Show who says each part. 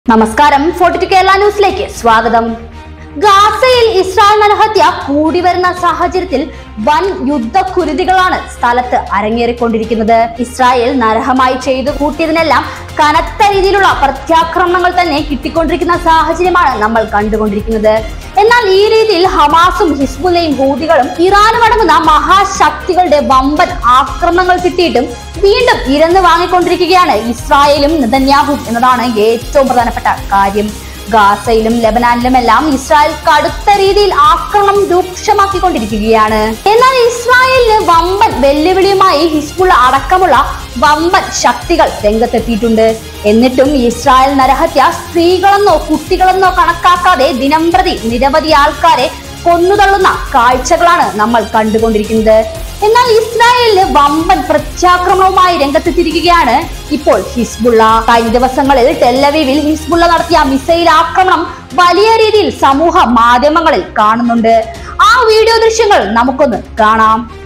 Speaker 1: നമസ്കാരം forty to Kerala ന്യൂസിലേക്ക് സ്വാഗതം ഗാസയിൽ ഇസ്രായേൽ നരഹത്യ കൂടി വരുന്ന സാഹചര്യത്തിൽ വൻ യുദ്ധക്കുരുതികളാണ് സ്ഥലത്ത് അരങ്ങേറിക്കൊണ്ടിരിക്കുന്നത് ഇസ്രായേൽ നരഹമായി ചെയ്തു കൂട്ടിയതിനെല്ലാം കനത്ത രീതിയിലുള്ള പ്രത്യാക്രമണങ്ങൾ തന്നെ കിട്ടിക്കൊണ്ടിരിക്കുന്ന സാഹചര്യമാണ് നമ്മൾ കണ്ടുകൊണ്ടിരിക്കുന്നത് എന്നാൽ ഈ രീതിയിൽ ഹമാസും ഹിസ്ബുല്ലയും ഹൂതികളും ഇറാനും അടങ്ങുന്ന മഹാശക്തികളുടെ വമ്പൻ ആക്രമണങ്ങൾ കിട്ടിയിട്ടും വീണ്ടും ഇരന്ന് വാങ്ങിക്കൊണ്ടിരിക്കുകയാണ് ഇസ്രായേലും നെതന്യാഹും എന്നതാണ് ഏറ്റവും പ്രധാനപ്പെട്ട കാര്യം ഗാസയിലും ലബനാനിലുമെല്ലാം ഇസ്രായേൽ കടുത്ത രീതിയിൽ ആക്രമണം രൂക്ഷമാക്കിക്കൊണ്ടിരിക്കുകയാണ് എന്നാൽ ഇസ്രായേലിന് വമ്പൻ വെല്ലുവിളിയുമായി ഹിസ്ബുള്ള അടക്കമുള്ള വമ്പൻ ശക്തികൾ രംഗത്തെത്തിയിട്ടുണ്ട് എന്നിട്ടും ഇസ്രായേൽ നരഹത്യ സ്ത്രീകളെന്നോ കുട്ടികളെന്നോ കണക്കാക്കാതെ ദിനംപ്രതി നിരവധി ആൾക്കാരെ കൊന്നുതള്ളുന്ന കാഴ്ചകളാണ് നമ്മൾ കണ്ടുകൊണ്ടിരിക്കുന്നത് എന്നാൽ ഇസ്രായേലിന് വമ്പൻ പ്രത്യാക്രമണവുമായി രംഗത്തെത്തിയിരിക്കുകയാണ് ഇപ്പോൾ ഹിസ്ബുള്ള കഴിഞ്ഞ ദിവസങ്ങളിൽ ടെല്ലവീവിൽ ഹിസ്ബുള്ള നടത്തിയ മിസൈൽ ആക്രമണം വലിയ രീതിയിൽ സമൂഹ മാധ്യമങ്ങളിൽ കാണുന്നുണ്ട് ആ വീഡിയോ ദൃശ്യങ്ങൾ നമുക്കൊന്ന് കാണാം